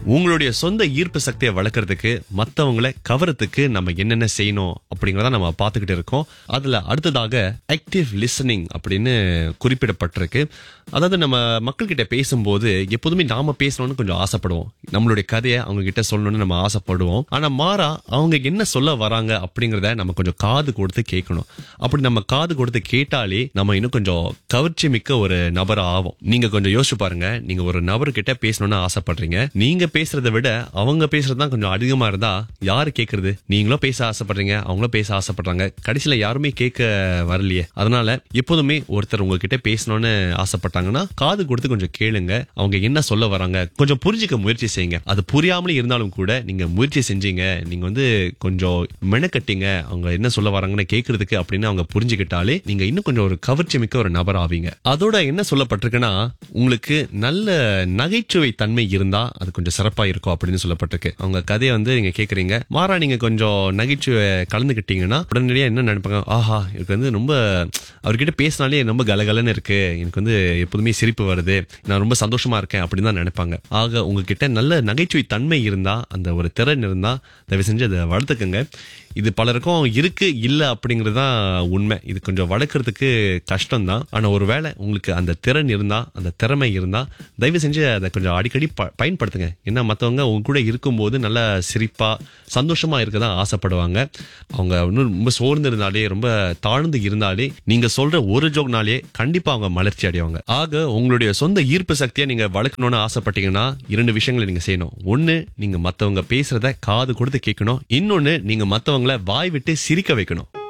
உங்களுடைய சொந்த ஈர்ப்பு சக்தியை வளர்க்கறதுக்கு மத்தவங்களை கவரத்துக்கு நம்ம என்னென்ன செய்யணும் அப்படிங்கறத நம்ம பார்த்துக்கிட்டு இருக்கோம் அதுல அடுத்ததாக ஆக்டிவ் லிசனிங் அப்படின்னு குறிப்பிடப்பட்டிருக்கு அதாவது நம்ம மக்கள்கிட்ட பேசும்போது எப்போதுமே நாம பேசணும்னு கொஞ்சம் ஆசைப்படுவோம் நம்மளுடைய கதையை அவங்க கிட்ட சொல்லணும்னு நம்ம ஆசைப்படுவோம் ஆனா மாறா அவங்க என்ன சொல்ல வராங்க அப்படிங்கறத நம்ம கொஞ்சம் காது கொடுத்து கேட்கணும் அப்படி நம்ம காது கொடுத்து கேட்டாலே நம்ம இன்னும் கொஞ்சம் கவர்ச்சி மிக்க ஒரு நபரா ஆகும் நீங்க கொஞ்சம் யோசிச்சு பாருங்க நீங்க ஒரு நபர்கிட்ட பேசணும்னு ஆசைப்படுறீங்க நீங்க பேசுறதை விட அவங்க பேசுறது தான் கொஞ்சம் அதிகமா இருந்தா யாரு கேக்குறது நீங்களும் பேச ஆசைப்படுறீங்க அவங்களும் பேச ஆசைப்படுறாங்க கடைசியில யாருமே கேட்க வரலையே அதனால எப்போதுமே ஒருத்தர் உங்ககிட்ட பேசணும்னு ஆசைப்பட்டாங்கன்னா காது கொடுத்து கொஞ்சம் கேளுங்க அவங்க என்ன சொல்ல வராங்க கொஞ்சம் புரிஞ்சுக்க முயற்சி செய்யுங்க அது புரியாமலே இருந்தாலும் கூட நீங்க முயற்சி செஞ்சீங்க நீங்க வந்து கொஞ்சம் மெனக்கட்டிங்க அவங்க என்ன சொல்ல வராங்கன்னு கேட்கறதுக்கு அப்படின்னு அவங்க புரிஞ்சுக்கிட்டாலே நீங்க இன்னும் கொஞ்சம் ஒரு கவர்ச்சி மிக்க ஒரு நபர் ஆவீங்க அதோட என்ன சொல்லப்பட்டிருக்குன்னா உங்களுக்கு நல்ல நகைச்சுவை தன்மை இருந்தா அது கொஞ்சம் சிறப்பா இருக்கும் அப்படின்னு சொல்லப்பட்டிருக்கு அவங்க கதையை வந்து நீங்க கேக்குறீங்க மாறா நீங்க கொஞ்சம் நகைச்சுவை கலந்துக்கிட்டீங்கன்னா உடனடியா என்ன நினைப்பாங்க ஆஹா எனக்கு வந்து ரொம்ப அவர்கிட்ட பேசினாலே ரொம்ப கலகலன்னு இருக்கு எனக்கு வந்து எப்போதுமே சிரிப்பு வருது நான் ரொம்ப சந்தோஷமா இருக்கேன் அப்படின்னு தான் நினைப்பாங்க ஆக உங்ககிட்ட நல்ல நகைச்சுவை தன்மை இருந்தா அந்த ஒரு திறன் இருந்தா தயவு செஞ்சு அதை வளர்த்துக்குங்க இது பலருக்கும் இருக்கு இல்ல அப்படிங்கிறது தான் உண்மை இது கொஞ்சம் வளர்க்கறதுக்கு கஷ்டம் தான் ஆனா ஒருவேளை உங்களுக்கு அந்த திறன் இருந்தா அந்த திறமை இருந்தா தயவு செஞ்சு அதை கொஞ்சம் அடிக்கடி ப- பயன்படுத்துங்க ஏன்னா மத்தவங்க உங்க கூட இருக்கும்போது நல்லா சிரிப்பா சந்தோஷமா இருக்க தான் ஆசைப்படுவாங்க அவங்க இன்னும் ரொம்ப சோர்ந்து இருந்தாலே ரொம்ப தாழ்ந்து இருந்தாலே நீங்க சொல்ற ஒரு ஜோக்னாலே கண்டிப்பா அவங்க மலர்ச்சி அடைவாங்க ஆக உங்களுடைய சொந்த ஈர்ப்பு சக்தியை நீங்க வளர்க்கணும்னு ஆசைப்பட்டீங்கன்னா இரண்டு விஷயங்களை நீங்க செய்யணும் ஒண்ணு நீங்க மத்தவங்க பேசுறத காது கொடுத்து கேட்கணும் இன்னொன்னு நீங்க மத்தவங்கள வாய் விட்டு சிரிக்க வைக்கணும்